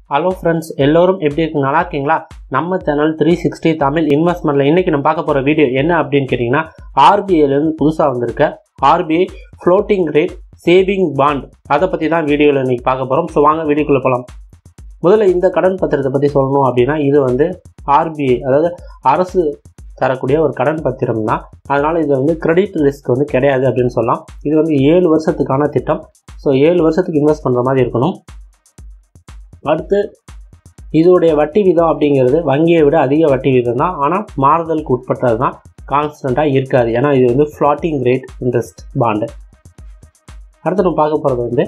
hello friends எல்லோரும் எப்படி இருக்கு நல்லா இருக்கீங்களா நம்ம சேனல் த்ரீ சிக்ஸ்டி தமிழ் இன்வெஸ்ட்மெண்ட்டில் இன்றைக்கி நம்ம பார்க்க போகிற வீடியோ என்ன அப்படின்னு கேட்டிங்கன்னா ஆர்பிஐலேருந்து புதுசாக வந்திருக்க RBI floating rate saving bond அதை பற்றி தான் வீடியோவில் இன்றைக்கி பார்க்க போகிறோம் ஸோ வாங்க வீடியோக்குள்ளே போகலாம் முதல்ல இந்த கடன் பத்திரத்தை பற்றி சொல்லணும் அப்படின்னா இது வந்து ஆர்பிஐ அதாவது அரசு தரக்கூடிய ஒரு கடன் பத்திரம் தான் அதனால் இது வந்து கிரெடிட் ரிஸ்க் வந்து கிடையாது அப்படின்னு சொல்லலாம் இது வந்து ஏழு வருஷத்துக்கான திட்டம் ஸோ ஏழு வருஷத்துக்கு இன்வெஸ்ட் பண்ணுற மாதிரி இருக்கணும் அடுத்து இதோடைய வட்டி வீதம் அப்படிங்கிறது வங்கியை விட அதிக வட்டி வீதம் தான் ஆனால் மாறுதலுக்கு உட்பட்டது தான் கான்ஸ்டண்ட்டாக இருக்காது ஏன்னா இது வந்து ஃப்ளாட்டிங் ரேட் இன்ட்ரெஸ்ட் பாண்டு அடுத்து நம்ம பார்க்க போகிறது வந்து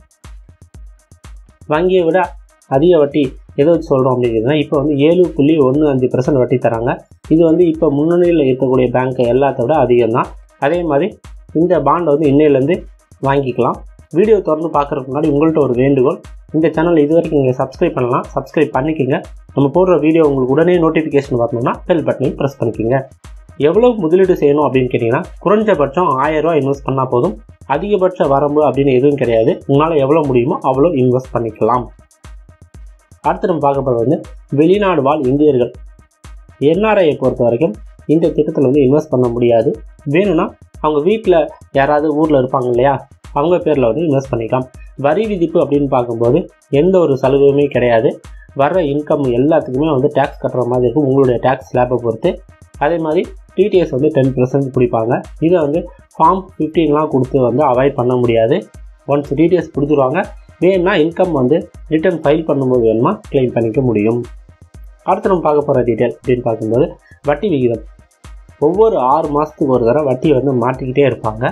வங்கியை விட அதிக வட்டி எதை வச்சு சொல்கிறோம் அப்படிங்கிறதுனா இப்போ வந்து ஏழு புள்ளி ஒன்று அஞ்சு பர்சன்ட் வட்டி தராங்க இது வந்து இப்போ முன்னணியில் இருக்கக்கூடிய பேங்க் எல்லாத்த விட அதிகம் தான் அதே மாதிரி இந்த பாண்டை வந்து இன்னையிலேருந்து வாங்கிக்கலாம் வீடியோ திறந்து பார்க்குறதுக்கு முன்னாடி உங்கள்கிட்ட ஒரு வேண்டுகோள் இந்த சேனல் இது வரைக்கும் நீங்கள் சப்ஸ்கிரைப் பண்ணலாம் சப்ஸ்கிரைப் பண்ணிக்கோங்க நம்ம போடுற வீடியோ உங்களுக்கு உடனே நோட்டிஃபிகேஷன் வரணும்னா பெல் பட்டனையும் ப்ரெஸ் பண்ணிக்கோங்க எவ்வளோ முதலீடு செய்யணும் அப்படின்னு கேட்டிங்கன்னா குறைஞ்சபட்சம் ஆயிரரூவா இன்வெஸ்ட் பண்ணால் போதும் அதிகபட்ச வரம்பு அப்படின்னு எதுவும் கிடையாது உங்களால் எவ்வளோ முடியுமோ அவ்வளோ இன்வெஸ்ட் பண்ணிக்கலாம் அடுத்து நம்ம பார்க்க போகிறது வந்து வெளிநாடு வாழ் இந்தியர்கள் என்ஆர்ஐயை பொறுத்த வரைக்கும் இந்த திட்டத்தில் வந்து இன்வெஸ்ட் பண்ண முடியாது வேணும்னா அவங்க வீட்டில் யாராவது ஊரில் இருப்பாங்க இல்லையா அவங்க பேரில் வந்து இன்வெஸ்ட் பண்ணிக்கலாம் வரி விதிப்பு அப்படின்னு பார்க்கும்போது எந்த ஒரு சலுகையுமே கிடையாது வர்ற இன்கம் எல்லாத்துக்குமே வந்து டேக்ஸ் கட்டுற மாதிரி இருக்கும் உங்களுடைய டேக்ஸ் ஸ்லாப்பை பொறுத்து அதே மாதிரி டிடிஎஸ் வந்து டென் பர்சன்ட் பிடிப்பாங்க இதை வந்து ஃபார்ம் ஃபிஃப்டீன்லாம் கொடுத்து வந்து அவாய்ட் பண்ண முடியாது ஒன்ஸ் டிடிஎஸ் கொடுத்துருவாங்க வேணும்னா இன்கம் வந்து ரிட்டர்ன் ஃபைல் பண்ணும்போது வேணுமா கிளைம் பண்ணிக்க முடியும் அடுத்து நம்ம பார்க்க போகிற டீட்டெயில் அப்படின்னு பார்க்கும்போது வட்டி விகிதம் ஒவ்வொரு ஆறு மாதத்துக்கு ஒரு தடவை வட்டி வந்து மாற்றிக்கிட்டே இருப்பாங்க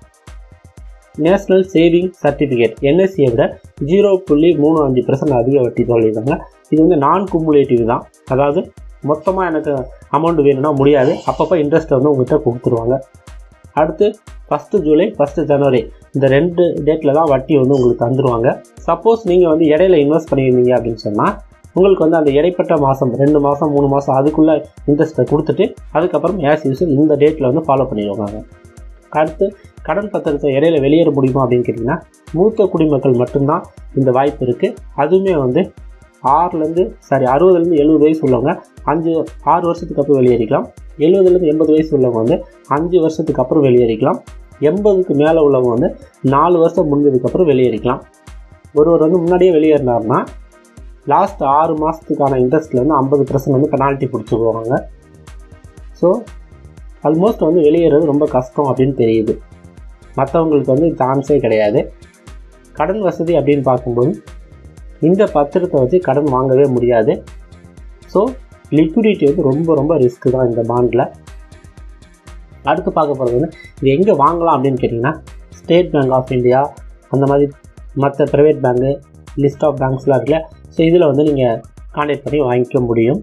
நேஷ்னல் சேவிங் சர்டிஃபிகேட் என்எஸ்சியை விட ஜீரோ புள்ளி மூணு அஞ்சு பர்சன்ட் அதிக வட்டி சொல்லியிருக்காங்க இது வந்து நான் குமுலேட்டிவ் தான் அதாவது மொத்தமாக எனக்கு அமௌண்ட் வேணும்னா முடியாது அப்பப்போ இன்ட்ரெஸ்ட் வந்து உங்கள்கிட்ட கொடுத்துருவாங்க அடுத்து ஃபஸ்ட்டு ஜூலை ஃபஸ்ட்டு ஜனவரி இந்த ரெண்டு டேட்டில் தான் வட்டி வந்து உங்களுக்கு தந்துடுவாங்க சப்போஸ் நீங்கள் வந்து இடையில இன்வெஸ்ட் பண்ணியிருந்தீங்க அப்படின்னு சொன்னால் உங்களுக்கு வந்து அந்த இடைப்பட்ட மாதம் ரெண்டு மாதம் மூணு மாதம் அதுக்குள்ளே இன்ட்ரெஸ்ட்டை கொடுத்துட்டு அதுக்கப்புறம் ஏஸ் யூஸும் இந்த டேட்டில் வந்து ஃபாலோ பண்ணிடுவாங்க அடுத்து கடன் பத்திரத்தை இடையில வெளியேற முடியுமா அப்படின்னு கேட்டிங்கன்னா மூத்த குடிமக்கள் மட்டும்தான் இந்த வாய்ப்பு இருக்குது அதுவுமே வந்து ஆறுலேருந்து சாரி அறுபதுலேருந்து எழுபது வயசு உள்ளவங்க அஞ்சு ஆறு வருஷத்துக்கு அப்புறம் வெளியேறிக்கலாம் எழுபதுலேருந்து எண்பது வயசு உள்ளவங்க வந்து அஞ்சு வருஷத்துக்கு அப்புறம் வெளியேறிக்கலாம் எண்பதுக்கு மேலே உள்ளவங்க வந்து நாலு வருஷம் முடிஞ்சதுக்கப்புறம் வெளியேறிக்கலாம் ஒருவர் வந்து முன்னாடியே வெளியேறினார்னா லாஸ்ட் ஆறு மாதத்துக்கான இன்ட்ரெஸ்ட்டில் வந்து ஐம்பது பர்சன்ட் வந்து பெனால்ட்டி பிடிச்சி போவாங்க ஸோ ஆல்மோஸ்ட் வந்து வெளியேறது ரொம்ப கஷ்டம் அப்படின்னு தெரியுது மற்றவங்களுக்கு வந்து சான்ஸே கிடையாது கடன் வசதி அப்படின்னு பார்க்கும்போது இந்த பத்திரத்தை வச்சு கடன் வாங்கவே முடியாது ஸோ லிக்விடிட்டி வந்து ரொம்ப ரொம்ப ரிஸ்க்கு தான் இந்த பாண்டில் அடுத்து பார்க்க போகிறது வந்து இது எங்கே வாங்கலாம் அப்படின்னு கேட்டிங்கன்னா ஸ்டேட் பேங்க் ஆஃப் இந்தியா அந்த மாதிரி மற்ற ப்ரைவேட் பேங்கு லிஸ்ட் ஆஃப் பேங்க்ஸ்லாம் இருக்குல்ல ஸோ இதில் வந்து நீங்கள் கான்டாக்ட் பண்ணி வாங்கிக்க முடியும்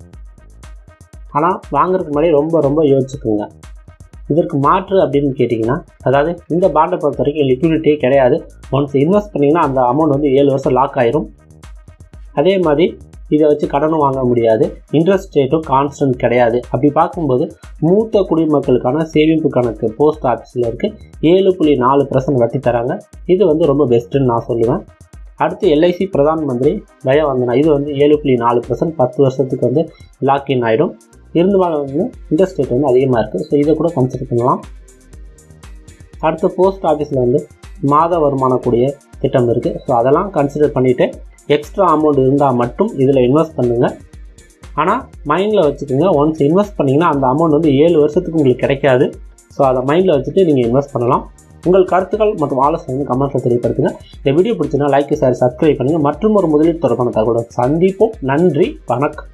ஆனால் வாங்குறதுக்கு முன்னாடி ரொம்ப ரொம்ப யோசிச்சுக்கோங்க இதற்கு மாற்று அப்படின்னு கேட்டிங்கன்னா அதாவது இந்த பாண்டை பொறுத்த வரைக்கும் லிக்விடிட்டியே கிடையாது ஒன்ஸ் இன்வெஸ்ட் பண்ணிங்கன்னா அந்த அமௌண்ட் வந்து ஏழு வருஷம் லாக் ஆயிரும் அதே மாதிரி இதை வச்சு கடனும் வாங்க முடியாது இன்ட்ரெஸ்ட் ரேட்டும் கான்ஸ்டன்ட் கிடையாது அப்படி பார்க்கும்போது மூத்த குடிமக்களுக்கான சேமிப்பு கணக்கு போஸ்ட் ஆஃபீஸில் இருக்குது ஏழு புள்ளி நாலு பர்சன்ட் வட்டி தராங்க இது வந்து ரொம்ப பெஸ்ட்டுன்னு நான் சொல்லுவேன் அடுத்து எல்ஐசி பிரதான் மந்திரி தயவந்தனா இது வந்து ஏழு புள்ளி நாலு பர்சன்ட் பத்து வருஷத்துக்கு வந்து லாக்இன் ஆகிடும் இருந்தாலும் வந்து இன்ட்ரெஸ்ட் ரேட் வந்து அதிகமாக இருக்குது ஸோ இதை கூட கன்சிடர் பண்ணலாம் அடுத்து போஸ்ட் ஆஃபீஸில் வந்து மாத வருமானக்கூடிய திட்டம் இருக்குது ஸோ அதெல்லாம் கன்சிடர் பண்ணிவிட்டு எக்ஸ்ட்ரா அமௌண்ட் இருந்தால் மட்டும் இதில் இன்வெஸ்ட் பண்ணுங்கள் ஆனால் மைண்டில் வச்சுக்கோங்க ஒன்ஸ் இன்வெஸ்ட் பண்ணிங்கன்னா அந்த அமௌண்ட் வந்து ஏழு வருஷத்துக்கு உங்களுக்கு கிடைக்காது ஸோ அதை மைண்டில் வச்சுட்டு நீங்கள் இன்வெஸ்ட் பண்ணலாம் உங்கள் கருத்துக்கள் மற்றும் ஆலோசனை வந்து கமெண்ட்டில் தெரியப்படுத்துங்க இந்த வீடியோ பிடிச்சினா லைக் ஷேர் சப்ஸ்கிரைப் பண்ணுங்கள் மற்றும் ஒரு முதலீடு தொடர்பான தகவலை சந்திப்போம் நன்றி வணக்கம்